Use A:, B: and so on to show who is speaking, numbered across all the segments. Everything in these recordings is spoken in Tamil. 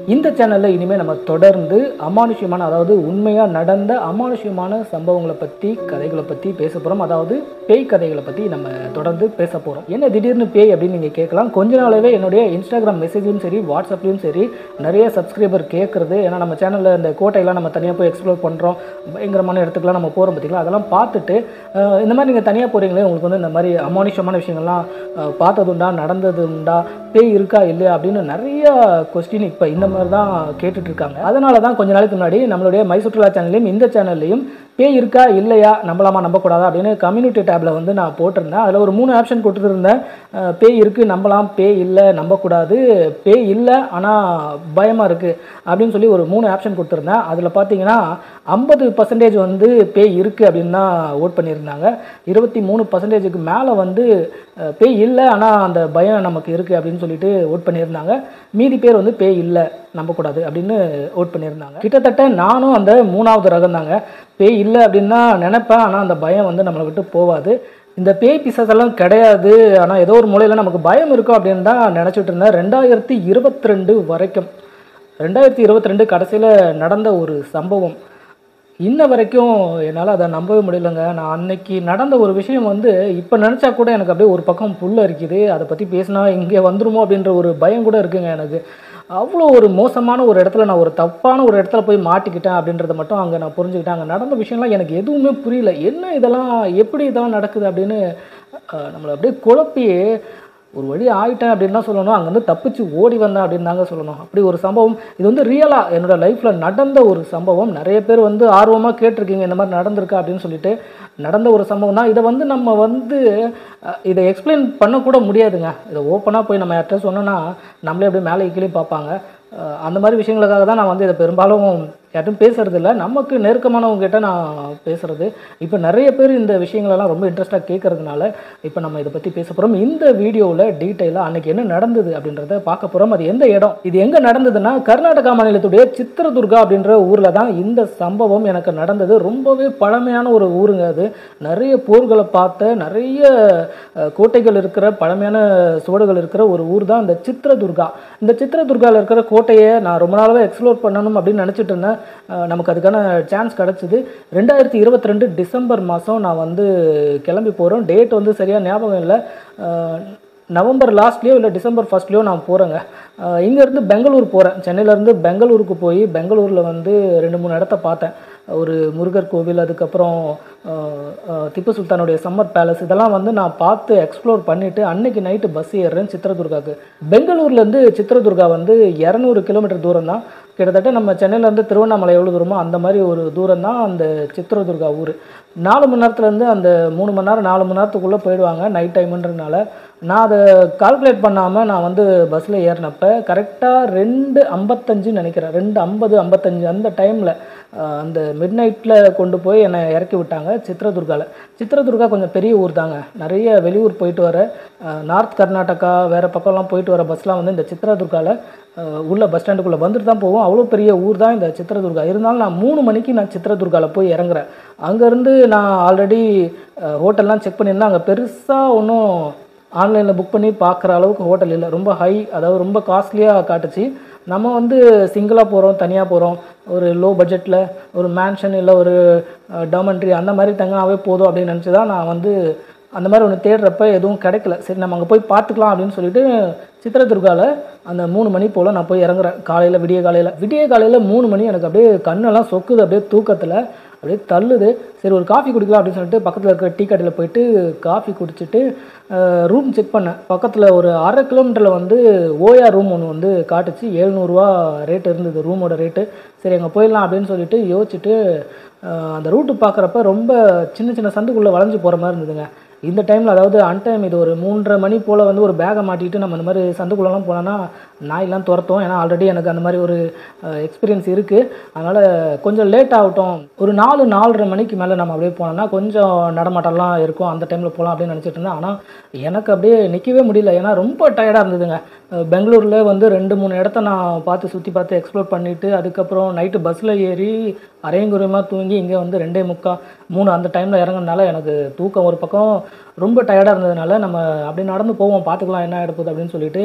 A: இந்த சேனலில் இனிமேல் நம்ம தொடர்ந்து அமானுஷ்யமான அதாவது உண்மையாக நடந்த அமானுஷ்யமான சம்பவங்களை பற்றி கதைகளை பற்றி பேச போகிறோம் அதாவது பேய் கதைகளை பற்றி நம்ம தொடர்ந்து பேச போகிறோம் என்ன திடீர்னு பேய் அப்படின்னு நீங்கள் கேட்கலாம் கொஞ்ச நாளாவே என்னுடைய இன்ஸ்டாகிராம் மெசேஜும் சரி வாட்ஸ்அப்லேயும் சரி நிறைய சப்ஸ்கிரைபர் கேட்குறது ஏன்னா நம்ம சேனலில் இந்த கோட்டையெல்லாம் நம்ம தனியாக போய் எக்ஸ்ப்ளோர் பண்ணுறோம் பயங்கரமான இடத்துக்குலாம் நம்ம போகிறோம் பார்த்தீங்களா அதெல்லாம் பார்த்துட்டு அஹ், இந்த மாதிரி நீங்கள் தனியாக போகிறீங்களே உங்களுக்கு வந்து இந்த மாதிரி அமானுஷ்யமான விஷயங்கள்லாம் அஹ், பார்த்தது உண்டா நடந்தது உண்டா பேய் இருக்கா இல்லையா அப்படின்னு நிறைய கொஸ்டின் இப்போ இந்த மாதிரி தான் கேட்டுட்டு இருக்காங்க அதனால தான் கொஞ்ச நாளைக்கு முன்னாடி நம்மளுடைய மை சுற்றுலா சேனல்லையும் இந்த சேனல்லையும் பேய் இருக்கா இல்லையா நம்பலாமா நம்பக்கூடாதா அப்படின்னு கம்யூனிட்டி டேப்பில் வந்து நான் போட்டிருந்தேன் அதில் ஒரு மூணு ஆப்ஷன் கொடுத்துருந்தேன் அஹ், பேய் இருக்குது நம்பலாம் பேய் இல்லை நம்பக்கூடாது பேய் இல்லை ஆனால் பயமாக இருக்குது அப்படின்னு சொல்லி ஒரு மூணு ஆப்ஷன் கொடுத்துருந்தேன் அதில் பார்த்தீங்கன்னா ஐம்பது பர்சன்டேஜ் வந்து பேய் இருக்குது அப்படின்னு தான் ஓட் பண்ணியிருந்தாங்க இருபத்தி மூணு பர்சன்டேஜுக்கு மேலே வந்து அஹ், பேய் இல்லை ஆனால் அந்த பயம் நமக்கு இருக்குது அப்படின்னு சொல்லிட்டு ஓட் பண்ணியிருந்தாங்க மீதி பேர் வந்து பேய் இல்லை நம்பக்கூடாது அப்படின்னு ஓட் பண்ணியிருந்தாங்க கிட்டத்தட்ட நானும் அந்த மூணாவது ரகம் தாங்க பேய் இல்லை அப்படின்னா நினைப்பேன் ஆனால் அந்த பயம் வந்து நம்மளை விட்டு போகாது இந்த பேய் பிசாசெல்லாம் கிடையாது ஆனால் ஏதோ ஒரு மூலையில் நமக்கு பயம் இருக்கும் அப்படின்னு தான் நினச்சிட்டு இருந்தேன் ரெண்டாயிரத்தி இருபத்தி ரெண்டு வரைக்கும் ரெண்டாயிரத்தி இருபத்தி ரெண்டு கடைசியில் நடந்த ஒரு சம்பவம் இன்ன வரைக்கும் என்னால் அதை நம்பவே முடியலங்க நான் அன்னைக்கு நடந்த ஒரு விஷயம் வந்து இப்போ நினச்சா கூட எனக்கு அப்படியே ஒரு பக்கம் புல் அரிக்குது அதை பற்றி பேசினா இங்கே வந்துருமோ அப்படின்ற ஒரு பயம் கூட இருக்குங்க எனக்கு அவ்வளோ ஒரு மோசமான ஒரு இடத்துல நான் ஒரு தப்பான ஒரு இடத்துல போய் மாட்டிக்கிட்டேன் அப்படின்றத மட்டும் அங்கே நான் புரிஞ்சுக்கிட்டேன் அங்கே நடந்த விஷயம்லாம் எனக்கு எதுவுமே புரியல என்ன இதெல்லாம் எப்படி இதெல்லாம் நடக்குது அப்படின்னு அஹ், நம்மளை அப்படியே குழப்பி ஒரு வழி ஆயிட்டேன் அப்படின்னு தான் சொல்லணும் அங்கேருந்து தப்பிச்சு ஓடி வந்தேன் அப்படின்னு தாங்க சொல்லணும் அப்படி ஒரு சம்பவம் இது வந்து ரியலாக என்னோட லைஃப்பில் நடந்த ஒரு சம்பவம் நிறைய பேர் வந்து ஆர்வமாக கேட்டிருக்கீங்க இந்த மாதிரி நடந்திருக்கா அப்படின்னு சொல்லிட்டு நடந்த ஒரு சம்பவம் தான் இதை வந்து நம்ம வந்து அஹ், இதை எக்ஸ்பிளைன் பண்ணக்கூட முடியாதுங்க இதை ஓப்பனாக போய் நம்ம யார்கிட்ட சொன்னோன்னா நம்மளே அப்படியே மேலே கீழே பார்ப்பாங்க அஹ், அந்த மாதிரி விஷயங்களுக்காக தான் நான் வந்து இதை பெரும்பாலும் யார்ட்டும் பேசுறது இல்லை நமக்கு நெருக்கமானவங்க கிட்ட நான் பேசுறது இப்போ நிறைய பேர் இந்த விஷயங்களெல்லாம் ரொம்ப இன்ட்ரெஸ்ட்டாக கேட்கறதுனால இப்போ நம்ம இதை பற்றி பேச போகிறோம் இந்த வீடியோவில் டீட்டெயிலாக அன்னைக்கு என்ன நடந்தது அப்படின்றத பார்க்க போகிறோம் அது எந்த இடம் இது எங்கே நடந்ததுன்னா கர்நாடகா மாநிலத்துடைய சித்திரதுர்கா அப்படின்ற ஊரில் தான் இந்த சம்பவம் எனக்கு நடந்தது ரொம்பவே பழமையான ஒரு ஊருங்க அது நிறைய போர்களை பார்த்த நிறைய அஹ், கோட்டைகள் இருக்கிற பழமையான சுவடுகள் இருக்கிற ஒரு ஊர் தான் இந்த சித்திரதுர்கா இந்த சித்திரதுர்காவில் இருக்கிற கோட்டையை நான் ரொம்ப நாளாவே எக்ஸ்ப்ளோர் பண்ணணும் அப்படின்னு நினச்சிட்டு இருந்தேன் அஹ், நமக்கு அதுக்கான சான்ஸ் கிடச்சிது ரெண்டாயிரத்தி இருபத்தி ரெண்டு டிசம்பர் மாதம் நான் வந்து கிளம்பி போகிறோம் டேட் வந்து சரியாக ஞாபகம் இல்லை அஹ், நவம்பர் லாஸ்ட்லேயோ இல்லை டிசம்பர் ஃபர்ஸ்ட்லேயோ நான் போகிறேங்க இங்கேருந்து பெங்களூர் போகிறேன் சென்னையிலேருந்து பெங்களூருக்கு போய் பெங்களூரில் வந்து ரெண்டு மூணு இடத்த பார்த்தேன் ஒரு முருகர் கோவில் அதுக்கப்புறம் அஹ், அஹ், திப்பு சுல்தானுடைய சம்மர் பேலஸ் இதெல்லாம் வந்து நான் பார்த்து எக்ஸ்ப்ளோர் பண்ணிவிட்டு அன்னைக்கு நைட்டு பஸ் ஏறுறேன் சித்திரதுர்காவுக்கு பெங்களூர்லேருந்து சித்திரதுர்கா வந்து இரநூறு கிலோமீட்டர் தூரம் தான் கிட்டத்தட்ட நம்ம சென்னையிலேருந்து திருவண்ணாமலை எவ்வளோ தூரமோ அந்த மாதிரி ஒரு தூரம் தான் அந்த சித்திரதுர்கா ஊர் நாலு மணி நேரத்துலேருந்து அந்த மூணு மணி நேரம் நாலு மணி நேரத்துக்குள்ளே போயிடுவாங்க நைட் டைமுன்றதுனால நான் அதை கால்குலேட் பண்ணாமல் நான் வந்து பஸ்ஸில் ஏறினப்ப கரெக்டாக ரெண்டு ஐம்பத்தஞ்சுன்னு நினைக்கிறேன் ரெண்டு ஐம்பது ஐம்பத்தஞ்சு அந்த டைமில் அந்த மிட் நைட்டில் கொண்டு போய் என்னை இறக்கி விட்டாங்க சித்திரதுர்காவில் சித்திரதுர்கா கொஞ்சம் பெரிய ஊர் தாங்க நிறைய வெளியூர் போயிட்டு வர அஹ், நார்த் கர்நாடகா வேறு பக்கம்லாம் போயிட்டு வர பஸ்லாம் வந்து இந்த சித்திரதுர்காவில் அஹ், உள்ள பஸ் ஸ்டாண்டுக்குள்ளே வந்துட்டு தான் போவோம் அவ்வளோ பெரிய ஊர் தான் இந்த சித்திரதுர்கா இருந்தாலும் நான் மூணு மணிக்கு நான் சித்திரதுர்காவில் போய் இறங்குறேன் அங்கேருந்து நான் ஆல்ரெடி ஹோட்டல்லாம் செக் பண்ணியிருந்தேன் அங்கே பெருசாக ஒன்றும் ஆன்லைனில் புக் பண்ணி பார்க்குற அளவுக்கு ஹோட்டல் இல்லை ரொம்ப ஹை அதாவது ரொம்ப காஸ்ட்லியாக காட்டுச்சு நம்ம வந்து சிங்கிளாக போகிறோம் தனியாக போகிறோம் ஒரு லோ பட்ஜெட்டில் ஒரு மேன்ஷன் இல்லை ஒரு டொமன்ட்ரி அந்த மாதிரி தங்கினாவே போதும் அப்படின்னு நினச்சி தான் நான் வந்து அந்த மாதிரி ஒன்று தேடுறப்ப எதுவும் கிடைக்கல சரி நம்ம அங்கே போய் பார்த்துக்கலாம் அப்படின்னு சொல்லிட்டு சித்திரதுர்காவில் அந்த மூணு மணி போல் நான் போய் இறங்குறேன் காலையில் விடிய காலையில் விடிய காலையில் மூணு மணி எனக்கு அப்படியே கண்ணெல்லாம் சொக்குது அப்படியே தூக்கத்தில் அப்படியே தள்ளுது சரி ஒரு காஃபி குடிக்கலாம் அப்படின்னு சொல்லிட்டு பக்கத்தில் இருக்கிற டீ கடையில் போயிட்டு காஃபி குடிச்சிட்டு ரூம் செக் பண்ணேன் பக்கத்தில் ஒரு அரை கிலோமீட்டரில் வந்து ஓயா ரூம் ஒன்று வந்து காட்டுச்சு எழுநூறுவா ரேட் இருந்தது ரூமோட ரேட்டு சரி அங்கே போயிடலாம் அப்படின்னு சொல்லிட்டு யோசிச்சுட்டு அஹ், அந்த ரூட்டு பார்க்குறப்ப ரொம்ப சின்ன சின்ன சந்துக்குள்ளே வளைஞ்சு போகிற மாதிரி இருந்ததுங்க இந்த டைமில் அதாவது அன்டைம் இது ஒரு மூன்றரை மணி போல் வந்து ஒரு பேக்கை மாட்டிட்டு நம்ம இந்த மாதிரி சந்துக்குள்ளெல்லாம் போனோன்னா நாயெல்லாம் துரத்தும் ஏன்னா ஆல்ரெடி எனக்கு அந்த மாதிரி ஒரு எக்ஸ்பீரியன்ஸ் இருக்குது அதனால் கொஞ்சம் லேட் ஆகட்டும் ஒரு நாலு நாலரை மணிக்கு மேலே நம்ம அப்படியே போனோம்னா கொஞ்சம் நடமாட்டம்லாம் இருக்கும் அந்த டைமில் போகலாம் அப்படின்னு நினச்சிட்டு இருந்தேன் ஆனால் எனக்கு அப்படியே நிற்கவே முடியல ஏன்னா ரொம்ப டயர்டாக இருந்ததுங்க அஹ் பெங்களூரில் வந்து ரெண்டு மூணு இடத்த நான் பார்த்து சுற்றி பார்த்து எக்ஸ்ப்ளோர் பண்ணிவிட்டு அதுக்கப்புறம் நைட்டு பஸ்ஸில் ஏறி அரையங்குறையமாக தூங்கி இங்கே வந்து ரெண்டே முக்கா மூணு அந்த டைமில் இறங்குறதுனால எனக்கு தூக்கம் ஒரு பக்கம் ரொம்ப டயர்டாக இருந்ததுனால நம்ம அப்படி நடந்து போவோம் பார்த்துக்கலாம் என்ன ஆகிட போகுது அப்படின்னு சொல்லிட்டு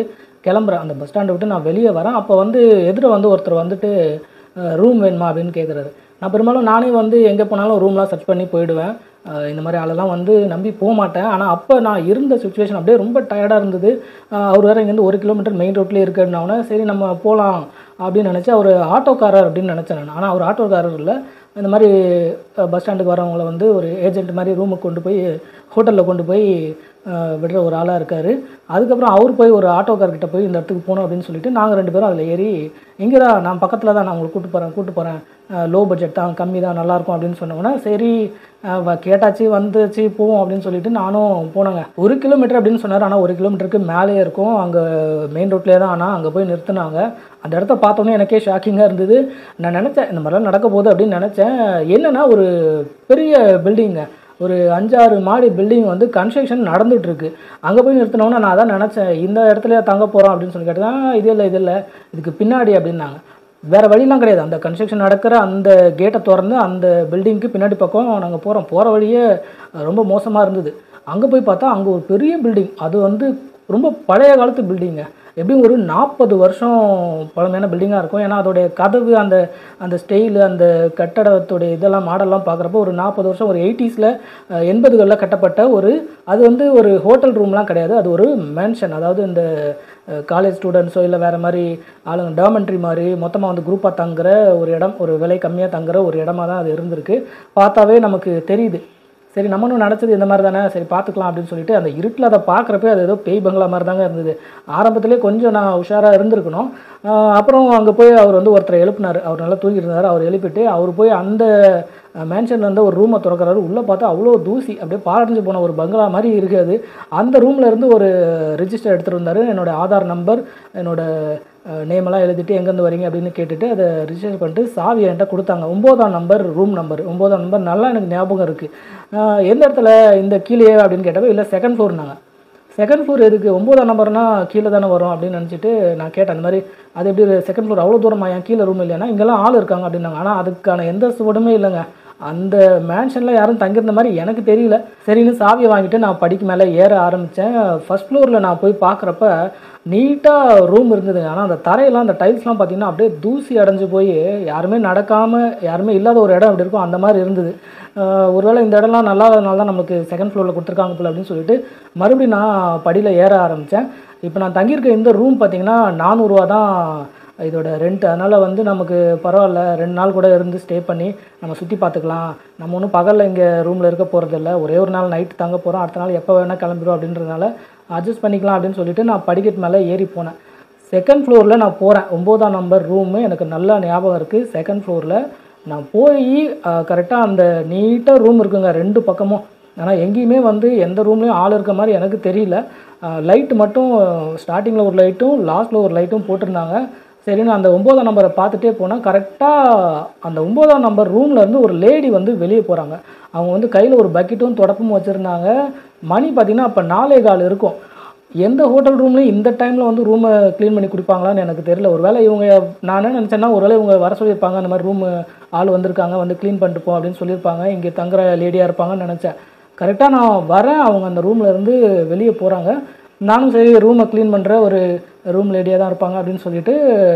A: கிளம்புறேன் அந்த பஸ் ஸ்டாண்டை விட்டு நான் வெளியே வரேன் அப்போ வந்து எதிர வந்து ஒருத்தர் வந்துட்டு ரூம் வேணுமா அப்படின்னு கேட்குறாரு நான் பெரும்பாலும் நானே வந்து எங்கே போனாலும் ரூம்லாம் சர்ச் பண்ணி போயிடுவேன் அஹ் இந்த மாதிரி ஆளெல்லாம் வந்து நம்பி போக மாட்டேன் ஆனால் அப்போ நான் இருந்த சுச்சுவேஷன் அப்படியே ரொம்ப டயர்டாக இருந்தது அஹ் அவர் வேறு இங்கேருந்து ஒரு கிலோமீட்டர் மெயின் ரோட்லேயே இருக்குன்னொன்னே சரி நம்ம போகலாம் அப்படின்னு நினச்சி அவர் ஆட்டோக்காரர் அப்படின்னு நினச்சேன் நான் ஆனால் அவர் ஆட்டோக்காரர் இல்லை இந்த மாதிரி பஸ் ஸ்டாண்டுக்கு வரவங்கள வந்து ஒரு ஏஜென்ட் மாதிரி ரூமுக்கு கொண்டு போய் ஹோட்டலில் கொண்டு போய் அஹ், விடுற ஒரு ஆளாக இருக்கார் அதுக்கப்புறம் அவர் போய் ஒரு ஆட்டோக்காரர்கிட்ட போய் இந்த இடத்துக்கு போகணும் அப்படின்னு சொல்லிட்டு நாங்கள் ரெண்டு பேரும் அதில் ஏறி இங்கே தான் நான் பக்கத்தில் தான் நான் உங்களை கூட்டு போகிறேன் கூட்டு போகிறேன் லோ பட்ஜெட் தான் கம்மி தான் நல்லாயிருக்கும் அப்படின்னு சொன்னோன்னே சரி அஹ், வ- கேட்டாச்சு வந்துச்சு போவோம் அப்படின்னு சொல்லிட்டு நானும் போனேங்க ஒரு கிலோமீட்டர் அப்படின்னு சொன்னார் ஆனால் ஒரு கிலோமீட்டருக்கு மேலே இருக்கும் அங்கே மெயின் ரோட்லேயே தான் ஆனால் அங்கே போய் நிறுத்துனாங்க அந்த இடத்த பார்த்தோன்னே எனக்கே ஷாக்கிங்காக இருந்தது நான் நினச்சேன் இந்த மாதிரிலாம் நடக்க போகுது அப்படின்னு நினச்சேன் என்னென்னா ஒரு பெரிய பில்டிங்க ஒரு அஞ்சாறு மாடி பில்டிங் வந்து கன்ஸ்ட்ரக்ஷன் நடந்துட்டு இருக்கு அங்கே போய் நிறுத்தினோன்னா நான் அதான் நினச்சேன் இந்த இடத்துல தங்க போகிறோம் அப்படின்னு சொல்லி கேட்டேன் "ஆ, இது இல்லை இது இல்லை இதுக்கு பின்னாடி அப்படின்னாங்க வேறு வழிலாம் கிடையாது அந்த கன்ஸ்ட்ரக்ஷன் நடக்கிற அந்த கேட்டை திறந்து அந்த பில்டிங்க்கு பின்னாடி பக்கம் நாங்கள் போகிறோம் போகிற வழியே ரொம்ப மோசமாக இருந்தது அங்கே போய் பார்த்தா அங்கே ஒரு பெரிய பில்டிங் அது வந்து ரொம்ப பழைய காலத்து பில்டிங்க எப்படியும் ஒரு நாற்பது வருஷம் பழமையான பில்டிங்காக இருக்கும் ஏன்னா அதோடைய கதவு அந்த அந்த ஸ்டைலு அந்த கட்டடத்துடைய இதெல்லாம் மாடல்லாம் பார்க்குறப்போ ஒரு நாற்பது வருஷம் ஒரு எயிட்டிஸில் எண்பதுகளில் கட்டப்பட்ட ஒரு அது வந்து ஒரு ஹோட்டல் ரூம்லாம் கிடையாது அது ஒரு மேன்ஷன் அதாவது இந்த காலேஜ் ஸ்டூடெண்ட்ஸோ இல்லை வேறு மாதிரி ஆளுங்க டாமெண்ட்ரி மாதிரி மொத்தமாக வந்து குரூப்பாக தங்குற ஒரு இடம் ஒரு விலை கம்மியாக தங்குற ஒரு இடமா தான் அது இருந்திருக்கு பார்த்தாவே நமக்கு தெரியுது சரி நம்மளும் நினச்சது இந்த மாதிரி தானே சரி பார்த்துக்கலாம் அப்படின்னு சொல்லிட்டு அந்த இருட்டில் அதை பார்க்குறப்ப அது ஏதோ பேய் பங்களா மாதிரி தாங்க இருந்தது ஆரம்பத்திலே கொஞ்சம் நான் உஷாராக இருந்திருக்கணும் ஆஹ் அப்புறம் அங்கே போய் அவர் வந்து ஒருத்தரை எழுப்பினார் அவர் நல்லா தூங்கிட்டு இருந்தார் அவர் எழுப்பிட்டு அவர் போய் அந்த மேன்ஷனில் இருந்த ஒரு ரூமை திறக்கிறாரு உள்ளே பார்த்தா அவ்வளோ தூசி அப்படியே பாழடைஞ்சு போன ஒரு பங்களா மாதிரி இருக்குது அந்த ரூமில் இருந்து ஒரு ரிஜிஸ்டர் எடுத்துகிட்டு வந்தார் என்னோட ஆதார் நம்பர் என்னோட நேமெல்லாம் எழுதிட்டு எங்கேருந்து வரீங்க அப்படின்னு கேட்டுட்டு அதை ரிஜிஸ்டர் பண்ணிட்டு சாவி என்கிட்ட கொடுத்தாங்க ஒம்போதாம் நம்பர் ரூம் நம்பர் ஒம்போதாம் நம்பர் நல்லா எனக்கு ஞாபகம் இருக்குது எந்த இடத்துல இந்த கீழே அப்படின்னு கேட்டப்போ இல்லை செகண்ட் ஃப்ளோர்னாங்க செகண்ட் ஃப்ளோர் எதுக்கு ஒம்போதாம் நம்பர்னா கீழே தானே வரும் அப்படின்னு நினச்சிட்டு நான் கேட்டேன் அந்த மாதிரி அது எப்படி செகண்ட் ஃப்ளோர் அவ்வளோ தூரமா என் கீழே ரூம் இல்லைன்னா இங்கெல்லாம் ஆள் இருக்காங்க அப்படின்னாங்க ஆனால் அதுக்கான எந்த சுவடுமே இல்லைங்க அந்த மேன்ஷனில் யாரும் தங்கியிருந்த மாதிரி எனக்கு தெரியல சரின்னு சாவியை வாங்கிட்டு நான் படிக்கு மேலே ஏற ஆரம்பித்தேன் ஃபர்ஸ்ட் ஃப்ளோரில் நான் போய் பார்க்குறப்ப நீட்டாக ரூம் இருந்ததுங்க ஆனால் அந்த தரையெல்லாம் அந்த டைல்ஸ்லாம் பார்த்தீங்கன்னா அப்படியே தூசி அடைஞ்சு போய் யாருமே நடக்காமல் யாருமே இல்லாத ஒரு இடம் அப்படி இருக்கும் அந்த மாதிரி இருந்தது ஆஹ் ஒருவேளை இந்த இடம்லாம் நல்லா இல்லாதனால தான் நமக்கு செகண்ட் ஃப்ளோரில் கொடுத்துருக்காங்க போல அப்படின்னு சொல்லிட்டு மறுபடியும் நான் படியில் ஏற ஆரம்பித்தேன் இப்போ நான் தங்கியிருக்க இந்த ரூம் பார்த்தீங்கன்னா நானூறுரூவா தான் இதோட ரெண்ட் அதனால் வந்து நமக்கு பரவாயில்ல ரெண்டு நாள் கூட இருந்து ஸ்டே பண்ணி நம்ம சுற்றி பார்த்துக்கலாம் நம்ம ஒன்றும் பகலில் இங்கே ரூமில் இருக்க போகிறதில்ல ஒரே ஒரு நாள் நைட்டு தங்க போகிறோம் அடுத்த நாள் எப்போ வேணால் கிளம்பிடுவோம் அப்படின்றதுனால அட்ஜஸ்ட் பண்ணிக்கலாம் அப்படின்னு சொல்லிட்டு நான் படிக்கட்டு மேலே ஏறி போனேன் செகண்ட் ஃப்ளோரில் நான் போகிறேன் ஒம்போதாம் நம்பர் ரூமு எனக்கு நல்லா ஞாபகம் இருக்குது செகண்ட் ஃப்ளோரில் நான் போய் கரெக்டாக அந்த நீட்டாக ரூம் இருக்குங்க ரெண்டு பக்கமும் ஆனால் எங்கேயுமே வந்து எந்த ரூம்லேயும் ஆள் இருக்க மாதிரி எனக்கு தெரியல லைட்டு மட்டும் ஸ்டார்டிங்கில் ஒரு லைட்டும் லாஸ்ட்டில் ஒரு லைட்டும் போட்டிருந்தாங்க சரின்னு அந்த ஒம்போதாம் நம்பரை பார்த்துட்டே போனால் கரெக்டாக அந்த ஒம்போதாம் நம்பர் ரூமில் இருந்து ஒரு லேடி வந்து வெளியே போகிறாங்க அவங்க வந்து கையில் ஒரு பக்கெட்டும் தொடப்பும் வச்சுருந்தாங்க மணி பார்த்திங்கன்னா அப்போ நாலே கால் இருக்கும் எந்த ஹோட்டல் ரூம்லையும் இந்த டைமில் வந்து ரூமை க்ளீன் பண்ணி கொடுப்பாங்களான்னு எனக்கு தெரியல ஒருவேளை இவங்க நான் என்ன நினச்சேன்னா ஒருவேளை இவங்க வர சொல்லியிருப்பாங்க அந்த மாதிரி ரூமு ஆள் வந்திருக்காங்க வந்து க்ளீன் பண்ணிட்டு போ அப்படின்னு சொல்லியிருப்பாங்க இங்கே தங்குற லேடியாக இருப்பாங்கன்னு நினச்சேன் கரெக்டாக நான் வரேன் அவங்க அந்த ரூமில் இருந்து வெளியே போகிறாங்க நானும் சரி ரூமை க்ளீன் பண்ணுற ஒரு ரூம் லேடியாக தான் இருப்பாங்க அப்படின்னு சொல்லிட்டு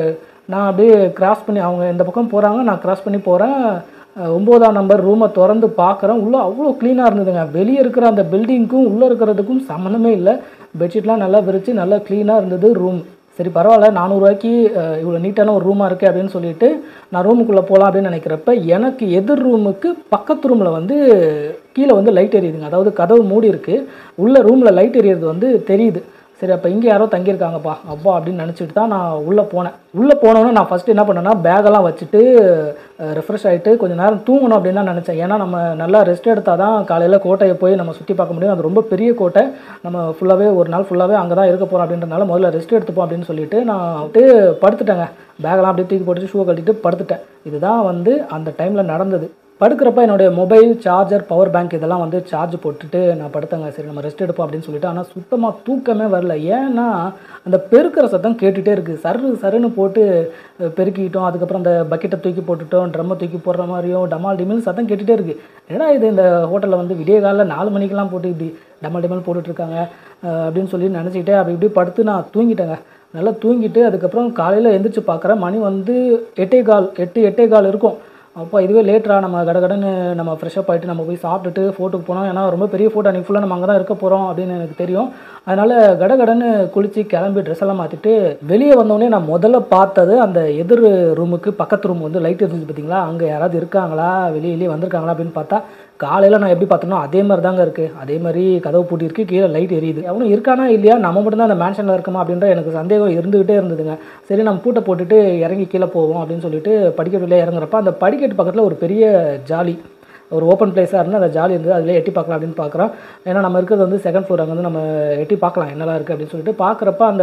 A: நான் அப்படியே கிராஸ் பண்ணி அவங்க இந்த பக்கம் போகிறாங்க நான் கிராஸ் பண்ணி போகிறேன் ஒம்போதாம் நம்பர் ரூமை திறந்து பார்க்குறேன் உள்ளே அவ்வளோ க்ளீனாக இருந்ததுங்க வெளியே இருக்கிற அந்த பில்டிங்க்கும் உள்ளே இருக்கிறதுக்கும் சம்மந்தமே இல்லை பெட்ஷீட்லாம் நல்லா விரித்து நல்லா க்ளீனாக இருந்தது ரூம் சரி பரவாயில்ல நானூறுரூவாய்க்கு இவ்வளோ நீட்டான ஒரு ரூமாக இருக்குது அப்படின்னு சொல்லிட்டு நான் ரூமுக்குள்ளே போகலாம் அப்படின்னு நினைக்கிறப்ப எனக்கு எதிர் ரூமுக்கு பக்கத்து ரூமில் வந்து கீழே வந்து லைட் எரியுதுங்க அதாவது கதவு மூடி இருக்குது உள்ள ரூமில் லைட் எரியறது வந்து தெரியுது சரி அப்போ இங்கே யாரோ தங்கியிருக்காங்கப்பா அப்பா அப்படின்னு நினச்சிட்டு தான் நான் உள்ளே போனேன் உள்ளே போனோன்னே நான் ஃபஸ்ட்டு என்ன பண்ணேன்னா பேகெல்லாம் வச்சுட்டு ரெஃப்ரெஷ் ஆகிட்டு கொஞ்சம் நேரம் தூங்கணும் அப்படின்னு தான் நினச்சேன் ஏன்னா நம்ம நல்லா ரெஸ்ட் எடுத்தால் தான் காலையில் கோட்டையை போய் நம்ம சுற்றி பார்க்க முடியும் அது ரொம்ப பெரிய கோட்டை நம்ம ஃபுல்லாகவே ஒரு நாள் ஃபுல்லாகவே அங்கே தான் இருக்க போகிறோம் அப்படின்றனால முதல்ல ரெஸ்ட் எடுத்துப்போம் அப்படின்னு சொல்லிட்டு நான் விட்டு படுத்துட்டேங்க பேகெல்லாம் அப்படியே தூக்கி போட்டுட்டு ஷூ கட்டிட்டு படுத்துட்டேன் இதுதான் வந்து அந்த டைமில் நடந்தது படுக்கிறப்ப என்னுடைய மொபைல் சார்ஜர் பவர் பேங்க் இதெல்லாம் வந்து சார்ஜ் போட்டுட்டு நான் படுத்தேங்க சரி நம்ம ரெஸ்ட் எடுப்போம் அப்படின்னு சொல்லிட்டு ஆனால் சுத்தமாக தூக்கமே வரல ஏன்னா அந்த பெருக்கிற சத்தம் கேட்டுகிட்டே இருக்குது சரு சருன்னு போட்டு அஹ், பெருக்கிக்கிட்டோம் அதுக்கப்புறம் அந்த பக்கெட்டை தூக்கி போட்டுட்டோம் ட்ரம்மை தூக்கி போடுற மாதிரியும் டமால் டிமில் சத்தம் கேட்டுகிட்டே இருக்குது ஏன்னா இது இந்த ஹோட்டலில் வந்து விடிய காலைல நாலு மணிக்கெல்லாம் போட்டு இப்படி டமால் டிமல் போட்டுட்ருக்காங்க அப்படின்னு சொல்லி நினச்சிக்கிட்டே அப்படி இப்படி படுத்து நான் தூங்கிட்டேங்க நல்லா தூங்கிட்டு அதுக்கப்புறம் காலையில் எந்திரிச்சு பார்க்குறேன் மணி வந்து எட்டே கால் எட்டு எட்டே கால் இருக்கும் அப்போ இதுவே லேட்டரா நம்ம கடகடன்னு நம்ம ஃப்ரெஷ்அப் ஆகிட்டு நம்ம போய் சாப்பிட்டுட்டு ஃபோட்டோக்கு போனோம் ஏன்னா ரொம்ப பெரிய ஃபோட்டோ அன்றைக்கி ஃபுல்லாக நம்ம அங்கே தான் இருக்க போகிறோம் அப்படின்னு எனக்கு தெரியும் அதனால் கடகடன்னு குளித்து கிளம்பி ட்ரெஸ் எல்லாம் மாற்றிட்டு வெளியே வந்தோடனே நான் முதல்ல பார்த்தது அந்த எதிர் ரூமுக்கு பக்கத்து ரூம் வந்து லைட் இருந்துச்சு பார்த்தீங்களா அங்கே யாராவது இருக்காங்களா வெளியிலேயே வந்திருக்காங்களா அப்படின்னு பார்த்தா காலையில் நான் எப்படி பார்த்தனோ அதே மாதிரி தாங்க இருக்குது அதே மாதிரி கதவு பூட்டியிருக்கு கீழே லைட் எரியுது அவனும் இருக்கானா இல்லையா நம்ம மட்டும் தான் அந்த மேன்ஷனில் இருக்கமா அப்படின்ற எனக்கு சந்தேகம் இருந்துகிட்டே இருந்ததுங்க சரி நம்ம பூட்டை போட்டுட்டு இறங்கி கீழே போவோம் அப்படின்னு சொல்லிட்டு படிக்கட்டுல இறங்குறப்ப அந்த படிக்கட்டு பக்கத்தில் ஒரு பெரிய ஜாலி ஒரு ஓப்பன் பிளேஸாக இருந்தால் அந்த ஜாலி இருந்தது அதில் எட்டி பார்க்கலாம் அப்படின்னு பார்க்குறோம் ஏன்னா நம்ம இருக்கிறது வந்து செகண்ட் ஃப்ளோர் அங்கே வந்து நம்ம எட்டி பார்க்கலாம் என்னலாம் இருக்குது அப்படின்னு சொல்லிட்டு பார்க்குறப்ப அந்த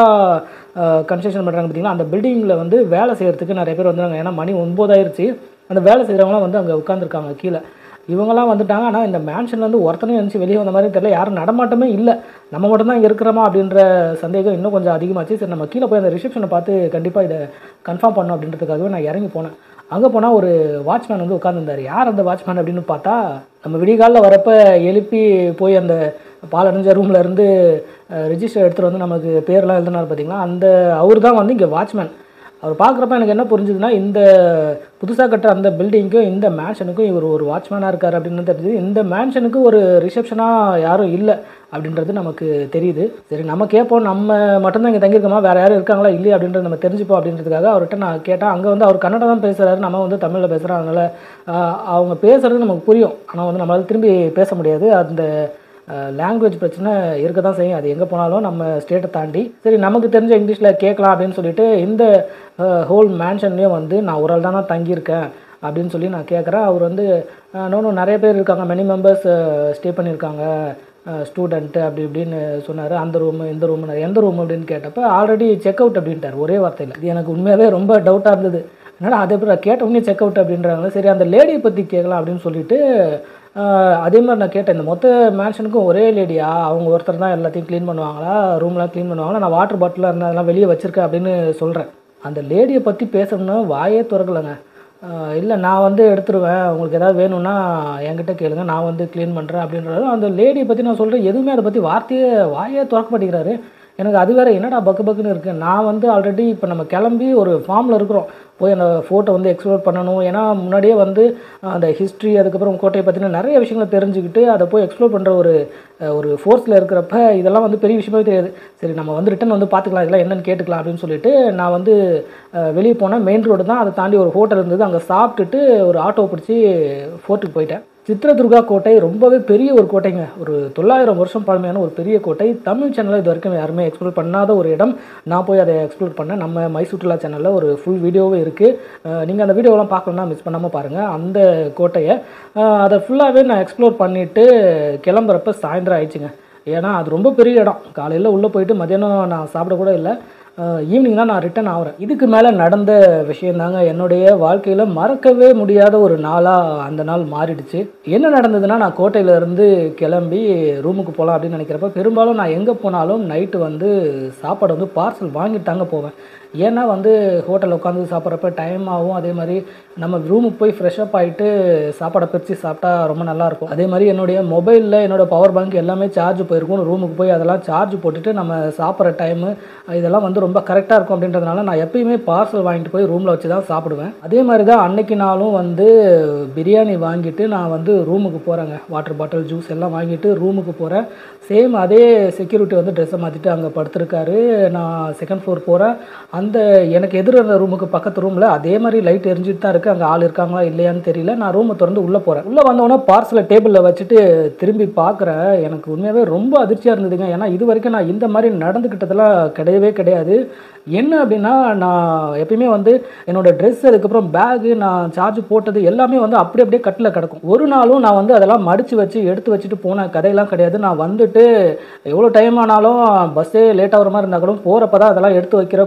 A: புதுசாக கன்ஸ்ட்ரக்ஷன் பண்ணுறாங்க பார்த்தீங்களா அந்த பில்டிங்கில் வந்து வேலை செய்கிறதுக்கு நிறைய பேர் வந்துருக்காங்க ஏன்னா மணி ஒன்பதாயிருச்சு அந்த வேலை செய்கிறவங்களாம் வந்து அங்கே உட்காந்துருக்காங்க கீழே இவங்கெல்லாம் வந்துட்டாங்க ஆனால் இந்த மேன்ஷன்லேருந்து ஒருத்தனையும் இருந்துச்சு வெளியே வந்த மாதிரி தெரியல யாரும் நடமாட்டமே இல்லை நம்ம மட்டும் தான் இங்கே இருக்கிறோமா அப்படின்ற சந்தேகம் இன்னும் கொஞ்சம் அதிகமாச்சு சரி நம்ம கீழே போய் அந்த ரிசப்ஷனை பார்த்து கண்டிப்பாக இதை கன்ஃபார்ம் பண்ணணும் அப்படின்றதுக்காகவே நான் இறங்கி போனேன் அங்கே போனால் ஒரு வாட்ச்மேன் வந்து உட்காந்துருந்தார் யார் அந்த வாட்ச்மேன் அப்படின்னு பார்த்தா நம்ம விடிகாலில் வரப்போ எழுப்பி போய் அந்த பாலடைஞ்ச ரூமில் இருந்து ரிஜிஸ்டர் எடுத்துகிட்டு வந்து நமக்கு பேர்லாம் எழுதினார் பார்த்தீங்களா அந்த அவர் தான் வந்து இங்கே வாட்ச்மேன் அவர் பார்க்குறப்ப எனக்கு என்ன புரிஞ்சுதுன்னா இந்த புதுசாக கட்டுற அந்த பில்டிங்க்கும் இந்த மேன்ஷனுக்கும் இவர் ஒரு வாட்ச்மேனாக இருக்கார் அப்படின்னு தெரிஞ்சுது இந்த மேன்ஷனுக்கு ஒரு ரிசப்ஷனாக யாரும் இல்லை அப்படின்றது நமக்கு தெரியுது சரி நம்ம கேட்போம் நம்ம மட்டும்தான் இங்கே தங்கியிருக்கோமா வேறு யாரும் இருக்காங்களா இல்லையா அப்படின்றத நம்ம தெரிஞ்சுப்போம் அப்படின்றதுக்காக அவர்கிட்ட நான் கேட்டேன் அங்கே வந்து அவர் கன்னடம் தான் பேசுகிறாரு நம்ம வந்து தமிழில் பேசுகிறோம் அதனால் ஆஹ், அவங்க பேசுகிறது நமக்கு புரியும் ஆனால் வந்து நம்மளால் திரும்பி பேச முடியாது அந்த லாங்குவேஜ் பிரச்சனை இருக்க தான் செய்யும் அது எங்கே போனாலும் நம்ம ஸ்டேட்டை தாண்டி சரி நமக்கு தெரிஞ்ச இங்கிலீஷில் கேட்கலாம் அப்படின்னு சொல்லிட்டு இந்த ஹோல் மேன்ஷன்லேயும் வந்து நான் ஒரு ஆள் தானே தங்கியிருக்கேன் அப்படின்னு சொல்லி நான் கேட்குறேன் அவர் வந்து இன்னொன்று நிறைய பேர் இருக்காங்க மெனி மெம்பர்ஸ் ஸ்டே பண்ணியிருக்காங்க ஸ்டூடெண்ட்டு அப்படி இப்படின்னு சொன்னார் அந்த ரூமு இந்த ரூம் எந்த ரூம் அப்படின்னு கேட்டப்போ ஆல்ரெடி செக் அவுட் அப்படின்ட்டார் ஒரே வார்த்தையில் இது எனக்கு உண்மையாகவே ரொம்ப டவுட்டாக இருந்தது என்னடா அதே பேர் கேட்ட உடனே செக் அவுட் அப்படின்றாங்க சரி அந்த லேடியை பற்றி கேட்கலாம் அப்படின்னு சொல்லிட்டு ஆஹ், அதே மாதிரி நான் கேட்டேன் இந்த மொத்த மேன்ஷனுக்கும் ஒரே லேடியா அவங்க ஒருத்தர் தான் எல்லாத்தையும் க்ளீன் பண்ணுவாங்களா ரூம்லாம் க்ளீன் பண்ணுவாங்களா நான் வாட்டர் பாட்டிலாக இருந்தால் அதெல்லாம் வெளியே வச்சுருக்கேன் அப்படின்னு சொல்கிறேன் அந்த லேடியை பற்றி பேசணும்னா வாயே திறக்கலைங்க இல்லை நான் வந்து எடுத்துருவேன் உங்களுக்கு ஏதாவது வேணும்னா என்கிட்ட கேளுங்க நான் வந்து க்ளீன் பண்ணுறேன் அப்படின்றது அந்த லேடியை பற்றி நான் சொல்கிறேன் எதுவுமே அதை பற்றி வார்த்தையே வாயே திறக்க மாட்டேங்கிறாரு எனக்கு அது வேறு என்னடா பக்கு பக்குன்னு இருக்குது நான் வந்து ஆல்ரெடி இப்போ நம்ம கிளம்பி ஒரு ஃபார்மில் இருக்கிறோம் போய் அந்த ஃபோட்டோ வந்து எக்ஸ்ப்ளோர் பண்ணணும் ஏன்னா முன்னாடியே வந்து அந்த ஹிஸ்ட்ரி அதுக்கப்புறம் கோட்டையை பற்றின நிறைய விஷயங்களை தெரிஞ்சுக்கிட்டு அதை போய் எக்ஸ்ப்ளோர் பண்ணுற ஒரு அஹ், ஒரு ஃபோர்ஸில் இருக்கிறப்ப இதெல்லாம் வந்து பெரிய விஷயமே தெரியாது சரி நம்ம வந்து ரிட்டன் வந்து பார்த்துக்கலாம் இதெல்லாம் என்னன்னு கேட்டுக்கலாம் அப்படின்னு சொல்லிட்டு நான் வந்து அஹ், வெளியே போனேன் மெயின் ரோடு தான் அதை தாண்டி ஒரு ஹோட்டல் இருந்தது அங்கே சாப்பிட்டுட்டு ஒரு ஆட்டோ பிடிச்சி ஃபோர்ட்டுக்கு போயிட்டேன் சித்ரதுர்கா கோட்டை ரொம்பவே பெரிய ஒரு கோட்டைங்க ஒரு தொள்ளாயிரம் வருஷம் பழமையான ஒரு பெரிய கோட்டை தமிழ் சேனலில் இது வரைக்கும் யாருமே எக்ஸ்ப்ளோர் பண்ணாத ஒரு இடம் நான் போய் அதை எக்ஸ்ப்ளோர் பண்ணேன் நம்ம மை சுற்றுலா சேனலில் ஒரு ஃபுல் வீடியோவே இருக்குது நீங்கள் அந்த வீடியோலாம் பார்க்கணுன்னா மிஸ் பண்ணாமல் பாருங்கள் அந்த கோட்டையை அஹ், அதை ஃபுல்லாகவே நான் எக்ஸ்ப்ளோர் பண்ணிவிட்டு கிளம்புறப்ப சாயந்தரம் ஆயிடுச்சுங்க ஏன்னா அது ரொம்ப பெரிய இடம் காலையில் உள்ளே போயிட்டு மதியானம் நான் சாப்பிட கூட இல்லை ஈவினிங் தான் நான் ரிட்டர்ன் ஆகிறேன் இதுக்கு மேலே நடந்த விஷயம் தாங்க என்னுடைய வாழ்க்கையில் மறக்கவே முடியாத ஒரு நாளாக அந்த நாள் மாறிடுச்சு என்ன நடந்ததுன்னா நான் கோட்டையில இருந்து கிளம்பி ரூமுக்கு போகலாம் அப்படின்னு நினைக்கிறப்ப பெரும்பாலும் நான் எங்கே போனாலும் நைட்டு வந்து சாப்பாடு வந்து பார்சல் வாங்கிட்டு தாங்க போவேன் ஏன்னா வந்து ஹோட்டலில் உட்காந்து சாப்பிட்றப்ப டைம் ஆகும் அதே மாதிரி நம்ம ரூமுக்கு போய் ஃப்ரெஷ்அப் ஆகிட்டு சாப்பாடை பிரித்து சாப்பிட்டா ரொம்ப நல்லாயிருக்கும் அதே மாதிரி என்னுடைய மொபைலில் என்னோட பவர் பேங்க் எல்லாமே சார்ஜ் போயிருக்கும் ரூமுக்கு போய் அதெல்லாம் சார்ஜ் போட்டுட்டு நம்ம சாப்பிட்ற டைமு இதெல்லாம் வந்து ரொம்ப கரெக்டாக இருக்கும் அப்படின்றதுனால நான் எப்பயுமே பார்சல் வாங்கிட்டு போய் ரூமில் வச்சு தான் சாப்பிடுவேன் அதே மாதிரி தான் அன்னைக்கு நாளும் வந்து பிரியாணி வாங்கிட்டு நான் வந்து ரூமுக்கு போகிறேங்க வாட்டர் பாட்டில் ஜூஸ் எல்லாம் வாங்கிட்டு ரூமுக்கு போகிறேன் சேம் அதே செக்யூரிட்டி வந்து ட்ரெஸ்ஸை மாற்றிட்டு அங்கே படுத்திருக்காரு நான் செகண்ட் ஃப்ளோர் போகிறேன் அந்த எனக்கு எதிர இருந்த ரூமுக்கு பக்கத்து ரூமில் அதே மாதிரி லைட் எரிஞ்சிட்டு தான் இருக்குது அங்கே ஆள் இருக்காங்களா இல்லையான்னு தெரியல நான் ரூமை திறந்து உள்ளே போகிறேன் உள்ளே வந்தோடனே பார்சலை டேபிளில் வச்சுட்டு திரும்பி பார்க்குறேன் எனக்கு உண்மையாகவே ரொம்ப அதிர்ச்சியாக இருந்ததுங்க ஏன்னா இது வரைக்கும் நான் இந்த மாதிரி நடந்துக்கிட்டதெல்லாம் கிடையவே கிடையாது என்ன அப்படின்னா நான் எப்பயுமே வந்து என்னோட ட்ரெஸ் அதுக்கப்புறம் பேகு நான் சார்ஜ் போட்டது எல்லாமே வந்து அப்படி அப்படியே கட்டில் கிடக்கும் ஒரு நாளும் நான் வந்து அதெல்லாம் மடித்து வச்சு எடுத்து வச்சுட்டு போன கதையெல்லாம் கிடையாது நான் வந்துட்டு எவ்வளோ டைம் ஆனாலும் பஸ்ஸே லேட் ஆகிற மாதிரி இருந்தாலும் போகிறப்ப தான் அதெல்லாம் எடுத்து வைக்கிற பழக்கம்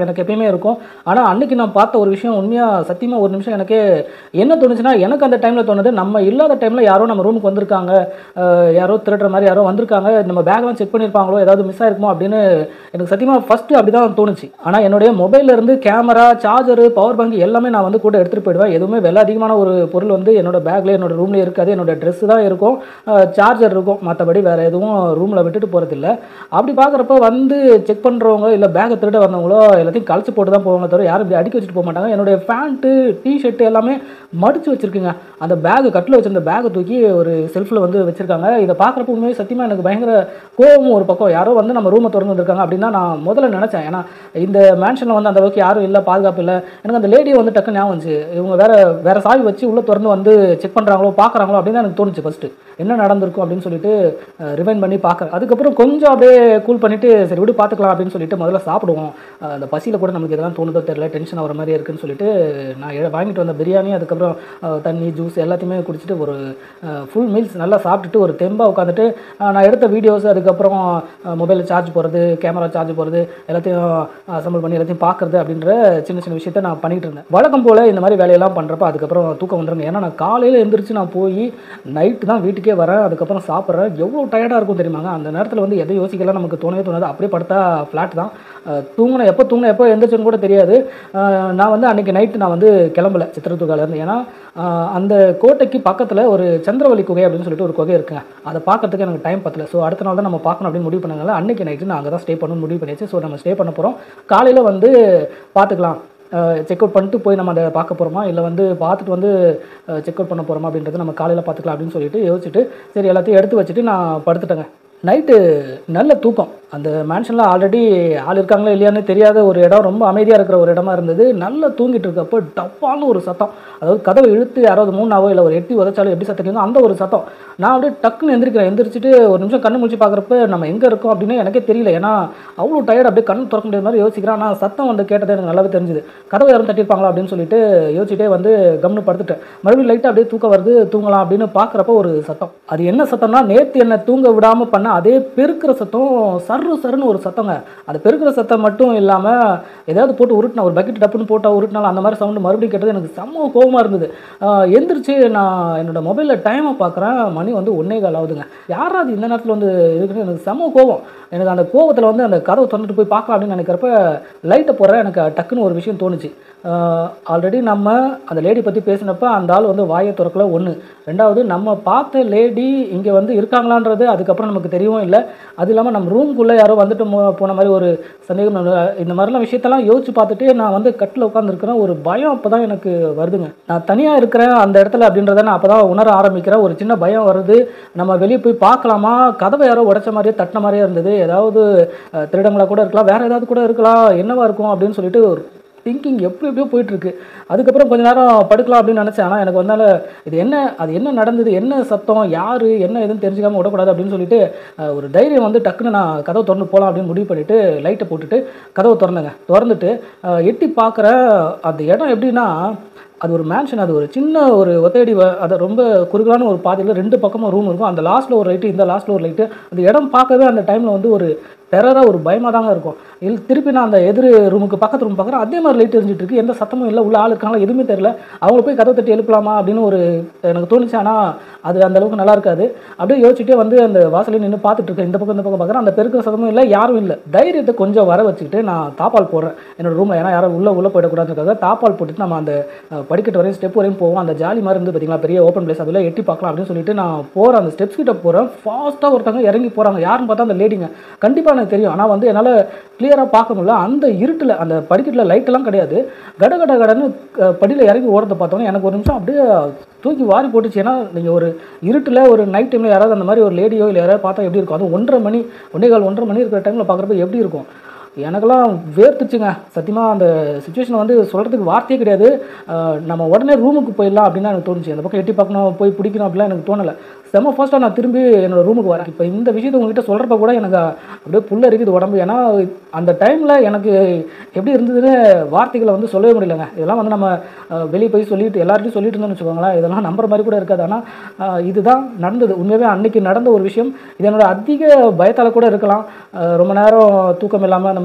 A: எனக்கு எப்பயுமே இருக்கும் ஆனால் அன்னைக்கு நான் பார்த்த ஒரு விஷயம் உண்மையாக சத்தியமாக ஒரு நிமிஷம் எனக்கு என்ன தோணுச்சுன்னா எனக்கு அந்த டைமில் தோணுது நம்ம இல்லாத டைமில் யாரோ நம்ம ரூமுக்கு வந்திருக்காங்க அஹ் யாரோ திருடுற மாதிரி யாரோ வந்திருக்காங்க நம்ம பேக்லாம் செக் பண்ணியிருப்பாங்களோ ஏதாவது மிஸ் ஆயிருக்குமோ அப்படின்னு எனக்கு சத்தியமாக ஃபஸ்ட்டு அப்படி தான் தோணுச்சு ஆனால் என்னுடைய மொபைல்ல இருந்து கேமரா சார்ஜரு பவர் பேங்க் எல்லாமே நான் வந்து கூட எடுத்துகிட்டு போயிடுவேன் எதுவுமே விலை அதிகமான ஒரு பொருள் வந்து என்னோட பேக்கில் என்னோட ரூம்லேயே இருக்காது என்னோட ட்ரெஸ் தான் இருக்கும் சார்ஜர் இருக்கும் மற்றபடி வேறு எதுவும் ரூமில் விட்டுட்டு போகிறதில்ல அப்படி பார்க்குறப்ப வந்து செக் பண்ணுறவங்க இல்லை பேக்கை திருட வந்தவங்களோ எல்லாத்தையும் கழிச்சு போட்டு தான் போவாங்க தவிர யாரும் இப்படி அடுக்கி வச்சுட்டு போக மாட்டாங்க என்னுடைய பேண்ட்டு டிஷர்ட்டு எல்லாமே மடிச்சு வச்சுருக்குங்க அந்த பேக் கட்டில் வச்சிருந்த பேக்கை தூக்கி ஒரு செல்ஃபில் வந்து வச்சுருக்காங்க இதை பார்க்குறப்ப உண்மையாக சத்தியமாக எனக்கு பயங்கர கோவமும் ஒரு பக்கம் யாரோ வந்து நம்ம ரூமை திறந்து வந்திருக்காங்க அப்படின்னு தான் நான் முதல்ல நினச்சேன் ஏன்னா இந்த மேன்ஷனில் வந்து அந்த அளவுக்கு யாரும் இல்லை பாதுகாப்பு இல்லை எனக்கு அந்த லேடியை வந்து டக்குன்னு ஞாபகம் வந்துச்சு இவங்க வேற வேற சாவி வச்சு உள்ளே திறந்து வந்து செக் பண்ணுறாங்களோ பார்க்குறாங்களோ அப்படின்னு தான் எனக்கு தோணுச்சு ஃபஸ்ட்டு என்ன நடந்திருக்கும் அப்படின்னு சொல்லிட்டு ரிவைன் பண்ணி பார்க்குறேன் அதுக்கப்புறம் கொஞ்சம் அப்படியே கூல் பண்ணிவிட்டு சரி விடு பார்த்துக்கலாம் அப்படின்னு சொல்லிட்டு முதல்ல சாப்பிடுவோம் அஹ் அந்த பசியில் கூட நமக்கு இதெல்லாம் தோணுதோ தெரியல டென்ஷன் ஆகிற மாதிரி இருக்குன்னு சொல்லிட்டு நான் எ- வாங்கிட்டு வந்த பிரியாணி அதுக்கப்புறம் அஹ், தண்ணி ஜூஸ் எல்லாத்தையுமே குடிச்சிட்டு ஒரு ஃபுல் மீல்ஸ் நல்லா சாப்பிட்டுட்டு ஒரு தெம்பாக உட்காந்துட்டு நான் எடுத்த வீடியோஸ் அதுக்கப்புறம் மொபைலில் சார்ஜ் போடுறது கேமரா சார்ஜ் போடுறது எல்லாத்தையும் அசம்பிள் பண்ணி எல்லாத்தையும் பார்க்குறது அப்படின்ற சின்ன சின்ன விஷயத்த நான் பண்ணிட்டு இருந்தேன் வழக்கம் போல் இந்த மாதிரி வேலையெல்லாம் பண்ணுறப்ப அதுக்கப்புறம் தூக்கம் வந்துருங்க ஏன்னா நான் காலையில் எந்திரிச்சு நான் போய் நைட்டு தான் வீட்டுக்கே வரேன் அதுக்கப்புறம் சாப்பிட்றேன் எவ்வளோ டயர்டாக இருக்கும் தெரியுமாங்க அந்த நேரத்தில் வந்து எதை யோசிக்கலாம் நமக்கு தோணவே தோணாது அப்படியே படுத்தா ஃப்ளாட் தான் தூங்கின எப்போ தூங்கின எப்போ எந்திரிச்சுன்னு கூட தெரியாது அஹ் நான் வந்து அன்றைக்கி நைட்டு நான் வந்து கிளம்பல சித்திரத்துக்காலேருந்து ஏன்னா அஹ் அந்த கோட்டைக்கு பக்கத்தில் ஒரு சந்திரவழி குகை அப்படின்னு சொல்லிட்டு ஒரு குகை இருக்குங்க அதை பார்க்கறதுக்கு எனக்கு டைம் பத்தல ஸோ அடுத்த நாள் தான் நம்ம பார்க்கணும் அப்படின்னு முடிவு பண்ணனால அன்றைக்கி நைட்டு நான் அங்கே தான் ஸ்டே பண்ணணும் முடிவு பண்ணியாச்சு ஸோ நம்ம ஸ்டே பண்ண போகிறோம் காலையில் வந்து பார்த்துக்கலாம் செக் அவுட் பண்ணிட்டு போய் நம்ம அதை பார்க்க போகிறோமா இல்லை வந்து பார்த்துட்டு வந்து செக் அவுட் பண்ண போகிறோமா அப்படின்றத நம்ம காலையில் பார்த்துக்கலாம் அப்படின்னு சொல்லிட்டு யோசிச்சுட்டு சரி எல்லாத்தையும் எடுத்து வச்சுட்டு நான் படுத்துட்டேங்க நைட்டு நல்ல தூக்கம் அந்த மேன்ஷனில் ஆல்ரெடி ஆள் இருக்காங்களா இல்லையான்னு தெரியாத ஒரு இடம் ரொம்ப அமைதியாக இருக்கிற ஒரு இடமா இருந்தது நல்லா தூங்கிட்டு இருக்கப்போ டப்பான்னு ஒரு சத்தம் அதாவது கதவை இழுத்து யாராவது மூணாவோ இல்லை ஒரு எட்டி உதச்சாலும் எப்படி சத்தம் கேட்கும் அந்த ஒரு சத்தம் நான் அப்படியே டக்குன்னு எந்திரிக்கிறேன் எந்திரிச்சிட்டு ஒரு நிமிஷம் கண்ணு முடிச்சு பார்க்குறப்ப நம்ம எங்கே இருக்கோம் அப்படின்னு எனக்கே தெரியல ஏன்னா அவ்வளோ டயர்ட் அப்படியே கண்ணு திறக்க முடியாத மாதிரி யோசிக்கிறேன் ஆனால் சத்தம் வந்து கேட்டது எனக்கு நல்லாவே தெரிஞ்சுது கதவை யாரும் தட்டியிருப்பாங்களா அப்படின்னு சொல்லிட்டு யோசிச்சுட்டே வந்து கம்னு படுத்துட்டேன் மறுபடியும் லைட்டாக அப்படியே தூக்கம் வருது தூங்கலாம் அப்படின்னு பார்க்குறப்ப ஒரு சத்தம் அது என்ன சத்தம்னா நேற்று என்னை தூங்க விடாமல் பண்ண அதே பெருக்கிற சத்தம் சர்ரு சருன்னு ஒரு சத்தங்க அந்த பெருக்கிற சத்தம் மட்டும் இல்லாமல் ஏதாவது போட்டு உருட்டினா ஒரு பக்கெட் டப்புன்னு போட்டால் உருட்டினாலும் அந்த மாதிரி சவுண்டு மறுபடியும் கேட்டது எனக்கு செம்ம கோவமாக இருந்தது ஆஹ் எந்திரிச்சு நான் என்னோட மொபைலில் டைமை பார்க்குறேன் மணி வந்து ஒன்னே கால் ஆகுதுங்க யாராவது இந்த நேரத்தில் வந்து இருக்குன்னு எனக்கு செம்ம கோவம் எனக்கு அந்த கோவத்தில் வந்து அந்த கதவை திறந்துட்டு போய் பார்க்கலாம் அப்படின்னு நினைக்கிறப்ப லைட்டை போடுறேன் எனக்கு டக்குன்னு ஒரு விஷயம் தோணுச்சு ஆல்ரெடி நம்ம அந்த லேடி பற்றி பேசினப்ப அந்த ஆள் வந்து வாயை திறக்கல ஒன்று ரெண்டாவது நம்ம பார்த்த லேடி இங்கே வந்து இருக்காங்களான்றது அதுக்கப்புறம் நமக்கு தெரியவும் இல்லை அது இல்லாமல் நம்ம ரூம்குள்ளே யாரோ வந்துட்டு மோ- போன மாதிரி ஒரு சந்தேகம் நம்ம- இந்த மாதிரிலாம் விஷயத்தெல்லாம் யோசிச்சு பார்த்துட்டு நான் வந்து கட்டில் உட்காந்துருக்கிறேன் ஒரு பயம் அப்போ தான் எனக்கு வருதுங்க நான் தனியாக இருக்கிறேன் அந்த இடத்துல அப்படின்றத நான் அப்போ தான் உணர ஆரம்பிக்கிறேன் ஒரு சின்ன பயம் வருது நம்ம வெளியே போய் பார்க்கலாமா கதவை யாரோ உடைச்ச மாதிரியே தட்டின மாதிரியே இருந்தது ஏதாவது அஹ், திருடங்களா கூட இருக்கலாம் வேற ஏதாவது கூட இருக்கலாம் என்னவா இருக்கும் அப்படின்னு சொல்லிட்டு திங்கிங் எப்படி எப்படியோ போயிட்டு இருக்கு அதுக்கப்புறம் கொஞ்ச நேரம் படுக்கலாம் அப்படின்னு நினச்சேன் ஆனால் எனக்கு வந்தால இது என்ன அது என்ன நடந்தது என்ன சத்தம் யார் என்ன எதுன்னு தெரிஞ்சுக்காம விடக்கூடாது அப்படின்னு சொல்லிட்டு அஹ், ஒரு தைரியம் வந்து டக்குன்னு நான் கதவை திறந்து போகலாம் அப்படின்னு முடிவு பண்ணிட்டு லைட்டை போட்டுட்டு கதவை திறந்தேங்க திறந்துட்டு அஹ், எட்டி பார்க்குற அந்த இடம் எப்படின்னா அது ஒரு மேன்ஷன் அது ஒரு சின்ன ஒரு ஒத்தையடி வ- அது ரொம்ப குறுகலான ஒரு பாதையில் ரெண்டு பக்கமும் ரூம் இருக்கும் அந்த லாஸ்ட்டில் ஒரு லைட்டு இந்த லாஸ்ட்டில் ஒரு லைட்டு அந்த இடம் பார்க்கவே அந்த டைமில் வந்து ஒரு டெரராக ஒரு பயமாக தாங்க இருக்கும் இல் திருப்பி நான் அந்த எதிர் ரூமுக்கு பக்கத்து ரூம் பார்க்குறேன் அதே மாதிரி லைட் எரிஞ்சிட்டு இருக்கு எந்த சத்தமும் இல்லை உள்ள ஆள் இருக்காங்களா எதுவுமே தெரியல அவங்கள போய் கதவை தட்டி எழுப்பலாமா அப்படின்னு ஒரு எனக்கு தோணுச்சு ஆனால் அது அந்த அளவுக்கு நல்லா இருக்காது அப்படியே யோசிச்சுட்டே வந்து அந்த வாசலில் நின்று பார்த்துட்டு இருக்கேன் இந்த பக்கம் இந்த பக்கம் பார்க்குறேன் அந்த பெருக்கிற சத்தமும் இல்லை யாரும் இல்லை தைரியத்தை கொஞ்சம் வர வச்சுக்கிட்டு நான் தாப்பால் போடுறேன் என்னோட ரூமில் ஏன்னா யாரும் உள்ளே உள்ளே போயிடக்கூடாதுக்காக தாப்பால் போட்டுட்டு நம்ம அந்த அஹ், படிக்கட்டு வரையும் ஸ்டெப் வரையும் போவோம் அந்த ஜாலி மாதிரி இருந்து பார்த்தீங்களா பெரிய ஓப்பன் பிளேஸ் அதில் எட்டி பார்க்கலாம் அப்படின்னு சொல்லிட்டு நான் போகிறேன் அந்த ஸ்டெப்ஸ் கிட்ட போகிறேன் ஃபாஸ்ட்டாக ஒருத்தவங்க இறங்கி போகிறாங்க யாருன்னு பார்த்தா அந்த லேடிங்க கண்டிப்பாக எனக்கு தெரியும் ஆனால் வந்து என்னால் கிளியராக பார்க்க முடியல அந்த இருட்டில் அந்த படிக்கட்டில் லைட்டெல்லாம் கிடையாது கட கட கடன்னு படியில் இறங்கி ஓடுறத பார்த்தோன்னே எனக்கு ஒரு நிமிஷம் அப்படியே தூக்கி வாரி போட்டுச்சு ஏன்னா நீங்கள் ஒரு இருட்டில் ஒரு நைட் டைமில் யாராவது அந்த மாதிரி ஒரு லேடியோ இல்லை யாராவது பார்த்தா எப்படி இருக்கும் அதுவும் ஒன்றரை மணி ஒன்றே கால் ஒன்றரை மணி இருக்கிற டைமில் பார்க்குறப்ப எப்படி இருக்கும் எனக்கெல்லாம் வேர்த்துச்சுங்க சத்தியமாக அந்த சுச்சுவேஷன் வந்து சொல்கிறதுக்கு வார்த்தையே கிடையாது அஹ் நம்ம உடனே ரூமுக்கு போயிடலாம் அப்படின்னு எனக்கு தோணுச்சு அந்த பக்கம் எட்டி பார்க்கணும் போய் பிடிக்கணும் அப்படிலாம் எனக்கு தோணலை செம ஃபாஸ்ட்டாக நான் திரும்பி என்னோட ரூமுக்கு வரேன் இப்போ இந்த விஷயத்தை உங்ககிட்ட சொல்கிறப்ப கூட எனக்கு அப்படியே புல்ல இருக்குது உடம்பு ஏன்னா அந்த டைமில் எனக்கு எப்படி இருந்ததுன்னு வார்த்தைகளை வந்து சொல்லவே முடியலங்க இதெல்லாம் வந்து நம்ம அஹ், வெளியே போய் சொல்லிட்டு எல்லார்ட்டையும் சொல்லிட்டு இருந்தோம்னு வச்சுக்கோங்களேன் இதெல்லாம் நம்புற மாதிரி கூட இருக்காது ஆனால் அஹ், இதுதான் நடந்தது உண்மையாகவே அன்னைக்கு நடந்த ஒரு விஷயம் இது என்னோட அதிக பயத்தால் கூட இருக்கலாம் அஹ், ரொம்ப நேரம் தூக்கம் இல்லாமல் அந்த மாதிரி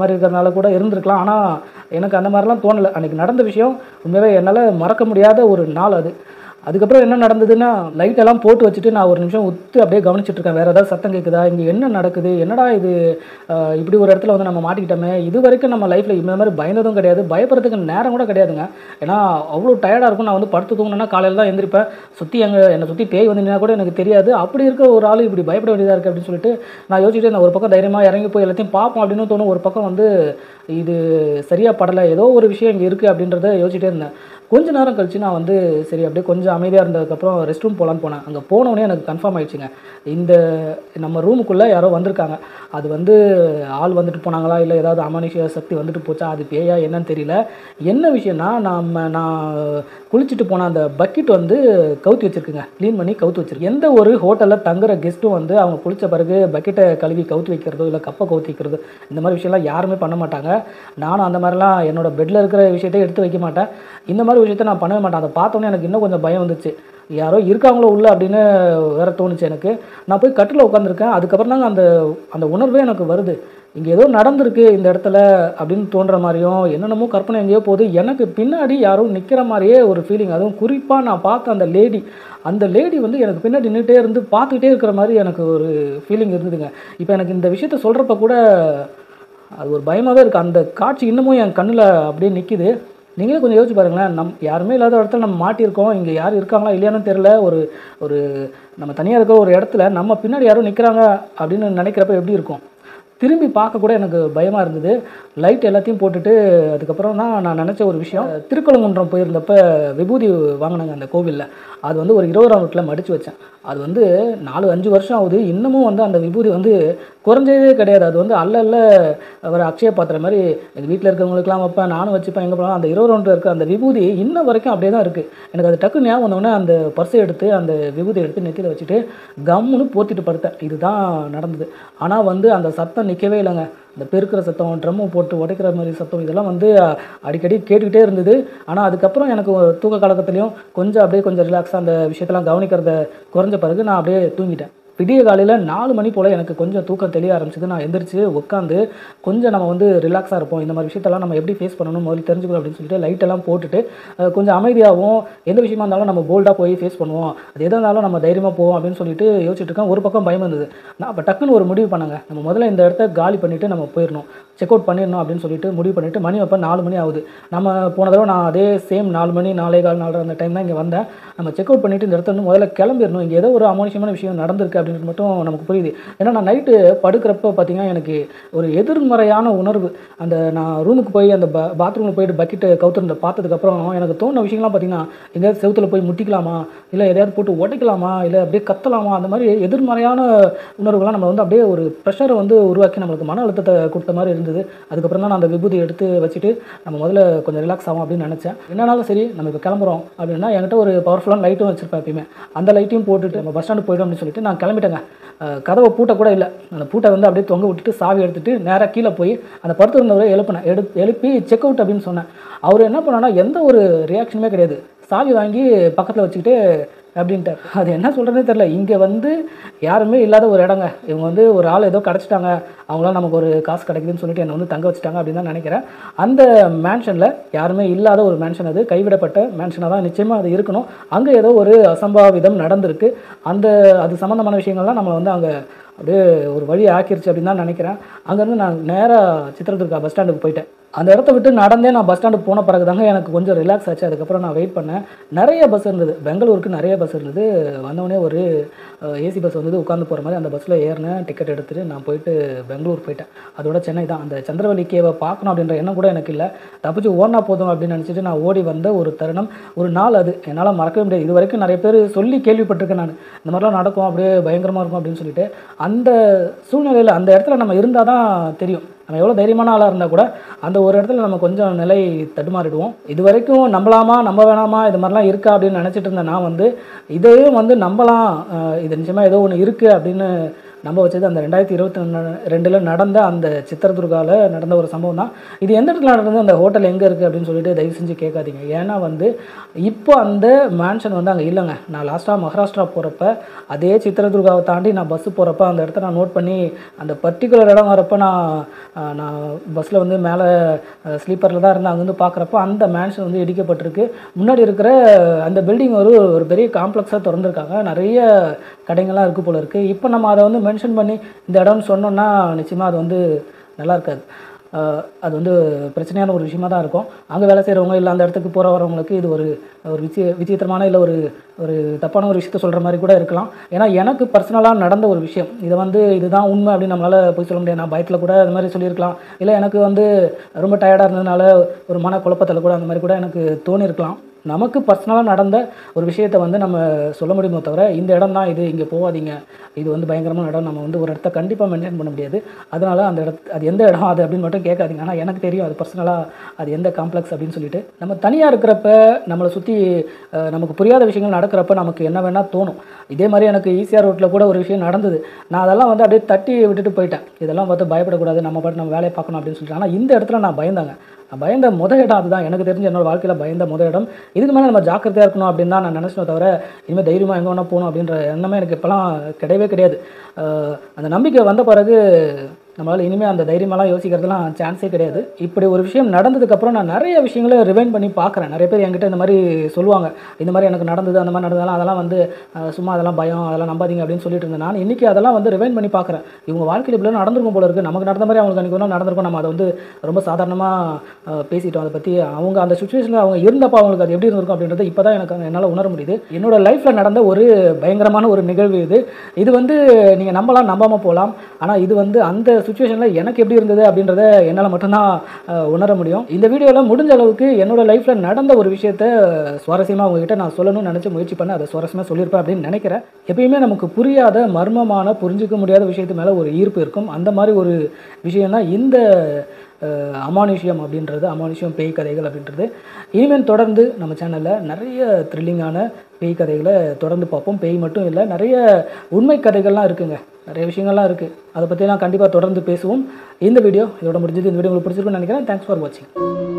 A: மாதிரி இருக்கிறதுனால கூட இருந்திருக்கலாம் ஆனால் எனக்கு அந்த மாதிரிலாம் தோணலை அன்றைக்கி நடந்த விஷயம் உண்மையாகவே என்னால் மறக்க முடியாத ஒரு நாள் அது அதுக்கப்புறம் என்ன நடந்ததுன்னா லைட் எல்லாம் போட்டு வச்சுட்டு நான் ஒரு நிமிஷம் உத்து அப்படியே கவனிச்சிட்டு இருக்கேன் வேறு ஏதாவது சத்தம் கேட்குதா இங்கே என்ன நடக்குது என்னடா இது அஹ், இப்படி ஒரு இடத்துல வந்து நம்ம மாட்டிக்கிட்டோமே இது வரைக்கும் நம்ம லைஃப்பில் இந்த மாதிரி பயந்ததும் கிடையாது பயப்படுறதுக்கு நேரம் கூட கிடையாதுங்க ஏன்னா அவ்வளோ டயர்டாக இருக்கும் நான் வந்து படுத்து தூங்கினேன்னா காலையில் தான் எந்திரிப்பேன் சுற்றி எங்கே என்னை சுற்றி பேய் வந்தீங்கன்னா கூட எனக்கு தெரியாது அப்படி இருக்க ஒரு ஆள் இப்படி பயப்பட வேண்டியதாக இருக்குது அப்படின்னு சொல்லிட்டு நான் யோசிச்சுட்டு நான் ஒரு பக்கம் தைரியமாக இறங்கி போய் எல்லாத்தையும் பார்ப்போம் அப்படின்னு தோணும் ஒரு பக்கம் வந்து இது சரியாக படலை ஏதோ ஒரு விஷயம் இங்கே இருக்குது அப்படின்றத யோசிச்சுட்டே இருந்தேன் கொஞ்ச நேரம் கழிச்சு நான் வந்து சரி அப்படியே கொஞ்சம் அமைதியாக இருந்ததுக்கப்புறம் ரெஸ்ட் ரூம் போகலான்னு போனேன் அங்கே போனோடனே எனக்கு கன்ஃபார்ம் ஆயிடுச்சுங்க இந்த நம்ம ரூமுக்குள்ளே யாரோ வந்திருக்காங்க அது வந்து ஆள் வந்துட்டு போனாங்களா இல்லை ஏதாவது அமானுஷ்ய சக்தி வந்துட்டு போச்சா அது பேயா என்னன்னு தெரியல என்ன விஷயம்னா நம்ம நான் குளிச்சுட்டு போன அந்த பக்கெட் வந்து கவுத்தி வச்சிருக்குங்க க்ளீன் பண்ணி கவுத்து வச்சிருக்கு எந்த ஒரு ஹோட்டலில் தங்குற கெஸ்ட்டும் வந்து அவங்க குளிச்ச பிறகு பக்கெட்டை கழுவி கவுத்து வைக்கிறதோ இல்லை கப்பை கவுத்தி வைக்கிறதோ இந்த மாதிரி விஷயம்லாம் யாருமே பண்ண மாட்டாங்க நானும் அந்த மாதிரிலாம் என்னோட பெட்டில் இருக்கிற விஷயத்தை எடுத்து வைக்க மாட்டேன் இந்த மாதிரி விஷயத்தை நான் பண்ணவே மாட்டேன் அதை பார்த்தோன்னே எனக்கு இன்னும் கொஞ்சம் பயம் வந்துச்சு யாரோ இருக்காங்களோ உள்ள அப்படின்னு வேற தோணுச்சு எனக்கு நான் போய் கட்டில் உட்காந்துருக்கேன் அதுக்கப்புறம் தாங்க அந்த அந்த உணர்வே எனக்கு வருது இங்கே ஏதோ நடந்திருக்கு இந்த இடத்துல அப்படின்னு தோன்ற மாதிரியும் என்னென்னமோ கற்பனை எங்கேயோ போகுது எனக்கு பின்னாடி யாரோ நிற்கிற மாதிரியே ஒரு ஃபீலிங் அதுவும் குறிப்பாக நான் பார்த்த அந்த லேடி அந்த லேடி வந்து எனக்கு பின்னாடி நின்றுட்டே இருந்து பார்த்துக்கிட்டே இருக்கிற மாதிரி எனக்கு ஒரு ஃபீலிங் இருந்ததுங்க இப்போ எனக்கு இந்த விஷயத்த சொல்கிறப்ப கூட அது ஒரு பயமாகவே இருக்குது அந்த காட்சி இன்னமும் என் கண்ணில் அப்படியே நிற்கிது நீங்களே கொஞ்சம் யோசிச்சு பாருங்களேன் நம் யாருமே இல்லாத இடத்துல நம்ம மாட்டியிருக்கோம் இங்கே யார் இருக்காங்களா இல்லையான்னு தெரில ஒரு ஒரு நம்ம தனியாக இருக்கிற ஒரு இடத்துல நம்ம பின்னாடி யாரும் நிற்கிறாங்க அப்படின்னு நினைக்கிறப்ப எப்படி இருக்கும் திரும்பி பார்க்க கூட எனக்கு பயமாக இருந்தது லைட் எல்லாத்தையும் போட்டுட்டு அதுக்கப்புறம் தான் நான் நினச்ச ஒரு விஷயம் திருக்கழுங்குன்றம் போயிருந்தப்ப விபூதி வாங்கினாங்க அந்த கோவிலில் அது வந்து ஒரு இருபதாம் வீட்டில் மடித்து வச்சேன் அது வந்து நாலு அஞ்சு வருஷம் ஆகுது இன்னமும் வந்து அந்த விபூதி வந்து குறைஞ்சதே கிடையாது அது வந்து அல்ல அல்ல ஒரு அக்ஷய பாத்திரம் மாதிரி எங்கள் வீட்டில் இருக்கிறவங்களுக்குலாம் வைப்பேன் நானும் வச்சுப்பேன் எங்கே போனாலும் அந்த இருபது ரவுண்டில் இருக்க அந்த விபூதி இன்ன வரைக்கும் அப்படியே தான் இருக்குது எனக்கு அது டக்கு ஞாபகம் வந்தோடனே அந்த பர்ஸை எடுத்து அந்த விபூதி எடுத்து நெத்தியில் வச்சுட்டு கம்முன்னு போத்திட்டு படுத்தேன் இதுதான் நடந்தது ஆனால் வந்து அந்த சத்தம் நிற்கவே இல்லைங்க இந்த பெருக்கிற சத்தம் ட்ரம்மு போட்டு உடைக்கிற மாதிரி சத்தம் இதெல்லாம் வந்து அஹ், அடிக்கடி கேட்டுக்கிட்டே இருந்தது ஆனால் அதுக்கப்புறம் எனக்கு ஒரு தூக்க கலக்கத்துலேயும் கொஞ்சம் அப்படியே கொஞ்சம் ரிலாக்ஸாக அந்த விஷயத்தெல்லாம் கவனிக்கிறத குறைஞ்ச பிறகு நான் அப்படியே தூங்கிட்டேன் விடிய காலையில் நாலு மணி போல் எனக்கு கொஞ்சம் தூக்கம் தெளிய ஆரம்பிச்சது நான் எந்திரிச்சு உட்காந்து கொஞ்சம் நம்ம வந்து ரிலாக்ஸாக இருப்போம் இந்த மாதிரி விஷயத்தெல்லாம் நம்ம எப்படி ஃபேஸ் பண்ணணும் முதல்ல தெரிஞ்சுக்கணும் அப்படின்னு சொல்லிட்டு லைட் எல்லாம் போட்டுட்டு அஹ், கொஞ்சம் அமைதியாகவும் எந்த விஷயமா இருந்தாலும் நம்ம போல்டாக போய் ஃபேஸ் பண்ணுவோம் அது எதாக இருந்தாலும் நம்ம தைரியமாக போவோம் அப்படின்னு சொல்லிட்டு யோசிச்சுட்டு இருக்கேன் ஒரு பக்கம் பயம் இருந்தது நான் அப்போ டக்குன்னு ஒரு முடிவு பண்ணாங்க நம்ம முதல்ல இந்த இடத்த காலி பண்ணிவிட்டு நம்ம போயிடணும் செக் அவுட் பண்ணிடணும் அப்படின்னு சொல்லிட்டு முடிவு பண்ணிவிட்டு மணி அப்போ நாலு மணி ஆகுது நம்ம போன தடவை நான் அதே சேம் நாலு மணி நாலே கால் நாலரை அந்த டைம் தான் இங்கே வந்தேன் நம்ம செக் அவுட் பண்ணிவிட்டு இந்த இடத்த வந்து முதல்ல கிளம்பிடணும் இங்கே ஏதோ ஒரு அமானுஷமான விஷயம் நடந்திருக்கு அப்படின்றது மட்டும் நமக்கு புரியுது ஏன்னா நான் நைட்டு படுக்கிறப்ப பார்த்தீங்கன்னா எனக்கு ஒரு எதிர்மறையான உணர்வு அந்த நான் ரூமுக்கு போய் அந்த பா பாத்ரூமில் போயிட்டு பக்கெட்டை கவுத்துருந்த பார்த்ததுக்கப்புறம் எனக்கு தோணுன விஷயங்கள்லாம் பார்த்தீங்கன்னா எங்கேயாவது செவுத்துல போய் முட்டிக்கலாமா இல்லை எதையாவது போட்டு உடைக்கலாமா இல்லை அப்படியே கத்தலாமா அந்த மாதிரி எதிர்மறையான உணர்வுகள்லாம் நம்ம வந்து அப்படியே ஒரு ப்ரெஷரை வந்து உருவாக்கி நம்மளுக்கு மன அழுத்தத்தை கொடுத்த மாதிரி இருந்தது அதுக்கப்புறம் தான் நான் அந்த விபூதி எடுத்து வச்சுட்டு நம்ம முதல்ல கொஞ்சம் ரிலாக்ஸ் ஆகும் அப்படின்னு நினச்சேன் என்னன்னாலும் சரி நம்ம இப்போ கிளம்புறோம் அப்படின்னா என்கிட்ட ஒரு பவர்ஃபுல்லான லைட்டும் வச்சிருப்பேன் எப்பயுமே அந்த லைட்டையும் போட்டுட்டு நம்ம பஸ் ஸ்டாண்டு போய்டும் அப்படின்னு சொல்லிட்டு நான் கிளம்பிட்டேங்க அஹ் கதவை பூட்ட கூட இல்லை அந்த பூட்டை வந்து அப்படியே தொங்க விட்டுட்டு சாவி எடுத்துட்டு நேராக கீழே போய் அந்த படுத்திருந்தவரை எழுப்பினேன் எடு எழுப்பி செக் அவுட் அப்படின்னு சொன்னேன் அவர் என்ன பண்ணான்னா எந்த ஒரு ரியாக்ஷனுமே கிடையாது சாவி வாங்கி பக்கத்தில் வச்சுக்கிட்டு அப்படின்ட்டு அது என்ன சொல்கிறதே தெரில இங்கே வந்து யாருமே இல்லாத ஒரு இடங்க இவங்க வந்து ஒரு ஆள் ஏதோ கிடச்சிட்டாங்க அவங்களாம் நமக்கு ஒரு காசு கிடைக்குதுன்னு சொல்லிட்டு என்னை வந்து தங்க வச்சுட்டாங்க அப்படின்னு தான் நினைக்கிறேன் அந்த மேன்ஷனில் யாருமே இல்லாத ஒரு மேன்ஷன் அது கைவிடப்பட்ட மேன்ஷனாக தான் நிச்சயமாக அது இருக்கணும் அங்கே ஏதோ ஒரு அசம்பாவிதம் நடந்திருக்கு அந்த அது சம்மந்தமான விஷயங்கள்லாம் நம்ம வந்து அங்கே அப்படியே ஒரு வழி ஆக்கிருச்சு அப்படின்னு தான் நினைக்கிறேன் அங்கேருந்து நான் நேராக சித்திரதுர்கா பஸ் ஸ்டாண்டுக்கு போயிட்டேன் அந்த இடத்த விட்டு நடந்தே நான் பஸ் ஸ்டாண்டுக்கு போன பிறகு தாங்க எனக்கு கொஞ்சம் ரிலாக்ஸ் ஆச்சு அதுக்கப்புறம் நான் வெயிட் பண்ணேன் நிறைய பஸ் இருந்தது பெங்களூருக்கு நிறைய பஸ் இருந்தது வந்தவொடனே ஒரு ஏசி பஸ் வந்தது உட்காந்து போகிற மாதிரி அந்த பஸ்ஸில் ஏறினேன் டிக்கெட் எடுத்துகிட்டு நான் போயிட்டு பெங்களூர் போயிட்டேன் அதோட சென்னை தான் அந்த சந்திரவழி கேவை பார்க்கணும் அப்படின்ற எண்ணம் கூட எனக்கு இல்லை தப்பிச்சு ஓடினா போதும் அப்படின்னு நினச்சிட்டு நான் ஓடி வந்த ஒரு தருணம் ஒரு நாள் அது என்னால் மறக்கவே முடியாது இது வரைக்கும் நிறைய பேர் சொல்லி கேள்விப்பட்டிருக்கேன் நான் இந்த மாதிரிலாம் நடக்கும் அப்படியே பயங்கரமாக இருக்கும் அப்படின்னு சொல்லிட்டு அந்த சூழ்நிலையில் அந்த இடத்துல நம்ம இருந்தால் தான் தெரியும் நம்ம எவ்வளோ தைரியமான ஆளாக இருந்தால் கூட அந்த ஒரு இடத்துல நம்ம கொஞ்சம் நிலை தடுமாறிடுவோம் இது வரைக்கும் நம்பலாமா நம்ப வேணாமா இது மாதிரிலாம் இருக்கா அப்படின்னு நினச்சிட்டு இருந்தேன் நான் வந்து இதையும் வந்து நம்பலாம் அஹ் இது நிச்சயமாக ஏதோ ஒன்று இருக்குது அப்படின்னு நம்ப வச்சது அந்த ரெண்டாயிரத்தி இருபத்தி ரெண்டில் நடந்த அந்த சித்திரதுர்காவில் நடந்த ஒரு சம்பவம் தான் இது எந்த இடத்துல நடந்தது அந்த ஹோட்டல் எங்கே இருக்குது அப்படின்னு சொல்லிட்டு தயவு செஞ்சு கேட்காதீங்க ஏன்னா வந்து இப்போ அந்த மேன்ஷன் வந்து அங்கே இல்லைங்க நான் லாஸ்ட்டாக மகாராஷ்டிரா போகிறப்ப அதே சித்திரதுர்காவை தாண்டி நான் பஸ்ஸு போகிறப்ப அந்த இடத்த நான் நோட் பண்ணி அந்த பர்டிகுலர் இடம் வரப்போ நான் அஹ், நான் பஸ்ஸில் வந்து மேலே ஸ்லீப்பரில் தான் இருந்தேன் அங்கேருந்து பார்க்குறப்ப அந்த மேன்ஷன் வந்து இடிக்கப்பட்டிருக்கு முன்னாடி இருக்கிற அந்த பில்டிங் ஒரு ஒரு பெரிய காம்ப்ளெக்ஸாக திறந்துருக்காங்க நிறைய கடைங்கள்லாம் இருக்குது போல இருக்குது இப்போ நம்ம அதை வந்து மென்ஷன் பண்ணி இந்த இடம்னு சொன்னோம்னா நிச்சயமாக அது வந்து நல்லா இருக்காது அஹ் அது வந்து பிரச்சனையான ஒரு விஷயமா தான் இருக்கும் அங்கே வேலை செய்கிறவங்க இல்லை அந்த இடத்துக்கு போகிற வரவங்களுக்கு இது ஒரு ஒரு விசிய விசித்திரமான இல்லை ஒரு ஒரு தப்பான ஒரு விஷயத்த சொல்கிற மாதிரி கூட இருக்கலாம் ஏன்னா எனக்கு பர்சனலாக நடந்த ஒரு விஷயம் இதை வந்து இதுதான் உண்மை அப்படின்னு நம்மளால் போய் சொல்ல முடியாது நான் பயத்தில் கூட அது மாதிரி சொல்லியிருக்கலாம் இல்லை எனக்கு வந்து ரொம்ப டயர்டாக இருந்ததுனால ஒரு மன குழப்பத்தில் கூட அந்த மாதிரி கூட எனக்கு தோணியிருக்கலாம் நமக்கு பர்சனலாக நடந்த ஒரு விஷயத்தை வந்து நம்ம சொல்ல முடியுமோ தவிர இந்த இடம் தான் இது இங்கே போகாதீங்க இது வந்து பயங்கரமான இடம் நம்ம வந்து ஒரு இடத்த கண்டிப்பாக மெயின்டைன் பண்ண முடியாது அதனால அந்த இடத்து அது எந்த இடம் அது அப்படின்னு மட்டும் கேட்காதீங்க ஆனால் எனக்கு தெரியும் அது பர்சனலாக அது எந்த காம்ப்ளெக்ஸ் அப்படின்னு சொல்லிட்டு நம்ம தனியாக இருக்கிறப்ப நம்மளை சுற்றி நமக்கு புரியாத விஷயங்கள் நடக்கிறப்ப நமக்கு என்ன வேணால் தோணும் இதே மாதிரி எனக்கு ஈஸியாக ரோட்டில் கூட ஒரு விஷயம் நடந்தது நான் அதெல்லாம் வந்து அப்படியே தட்டி விட்டுட்டு போயிட்டேன் இதெல்லாம் பார்த்து பயப்படக்கூடாது நம்ம பாட்டு நம்ம வேலையை பார்க்கணும் அப்படின்னு சொல்லிட்டு ஆனால் இந்த இடத்துல நான் பயந்தாங்க நான் பயந்த முத இடம் அதுதான் எனக்கு தெரிஞ்ச என்னோட வாழ்க்கையில் பயந்த முத இடம் இதுக்கு மேலே நம்ம ஜாக்கிரதையாக இருக்கணும் அப்படின்னு தான் நான் நினச்சனே தவிர இனிமேல் தைரியமாக எங்கே வேணால் போகணும் அப்படின்ற எண்ணமே எனக்கு இப்போலாம் கிடையவே கிடையாது அஹ் அந்த நம்பிக்கை வந்த பிறகு நம்மளால் இனிமேல் அந்த தைரியமெல்லாம் யோசிக்கிறதுலாம் சான்ஸே கிடையாது இப்படி ஒரு விஷயம் நடந்ததுக்கப்புறம் நான் நிறைய விஷயங்களை ரிவைண்ட் பண்ணி பார்க்குறேன் நிறைய பேர் என்கிட்ட இந்த மாதிரி சொல்லுவாங்க இந்த மாதிரி எனக்கு நடந்தது அந்த மாதிரி நடந்ததெல்லாம் அதெல்லாம் வந்து அஹ், சும்மா அதெல்லாம் பயம் அதெல்லாம் நம்பாதீங்க அப்படின்னு சொல்லிட்டு இருந்தேன் நான் இன்றைக்கி அதெல்லாம் வந்து ரிவைண்ட் பண்ணி பார்க்குறேன் இவங்க வாழ்க்கையில் இப்படி நடந்திருக்கும் போல இருக்குது நமக்கு நடந்த மாதிரி அவங்களுக்கு அன்றைக்கி ஒன்றும் நடந்திருக்கும் நம்ம அதை வந்து ரொம்ப சாதாரணமாக பேசிட்டோம் அதை பற்றி அவங்க அந்த சுச்சுவேஷனில் அவங்க இருந்தப்போ அவங்களுக்கு அது எப்படி இருந்திருக்கும் அப்படின்றது இப்போ தான் எனக்கு என்னால் உணர முடியுது என்னோட லைஃப்பில் நடந்த ஒரு பயங்கரமான ஒரு நிகழ்வு இது இது வந்து நீங்கள் நம்பலாம் நம்பாமல் போகலாம் ஆனால் இது வந்து அந்த சுச்சுவேஷனில் எனக்கு எப்படி இருந்தது அப்படின்றத என்னால் மட்டும்தான் அஹ், உணர முடியும் இந்த வீடியோவில் முடிஞ்ச அளவுக்கு என்னோட லைஃப்பில் நடந்த ஒரு விஷயத்த சுவாரஸ்யமாக உங்ககிட்ட நான் சொல்லணும்னு நினச்சி முயற்சி பண்ண அதை சுவாரஸ்யமாக சொல்லியிருப்பேன் அப்படின்னு நினைக்கிறேன் எப்பயுமே நமக்கு புரியாத மர்மமான புரிஞ்சிக்க முடியாத விஷயத்து மேலே ஒரு ஈர்ப்பு இருக்கும் அந்த மாதிரி ஒரு விஷயம் தான் இந்த அஹ், அமானுஷ்யம் அப்படின்றது அமானுஷ்யம் பேய் கதைகள் அப்படின்றது இனிமேல் தொடர்ந்து நம்ம சேனலில் நிறைய த்ரில்லிங்கான பேய் கதைகளை தொடர்ந்து பார்ப்போம் பேய் மட்டும் இல்லை நிறைய உண்மை கதைகள்லாம் இருக்குங்க நிறைய விஷயங்கள்லாம் இருக்குது அதை பற்றிலாம் கண்டிப்பாக தொடர்ந்து பேசுவோம் இந்த வீடியோ இதோட முடிஞ்சது இந்த வீடியோ உங்களுக்கு பிடிச்சிருக்குன்னு நினைக்கிறேன் தேங்க்ஸ் ஃபார் வாட்சிங்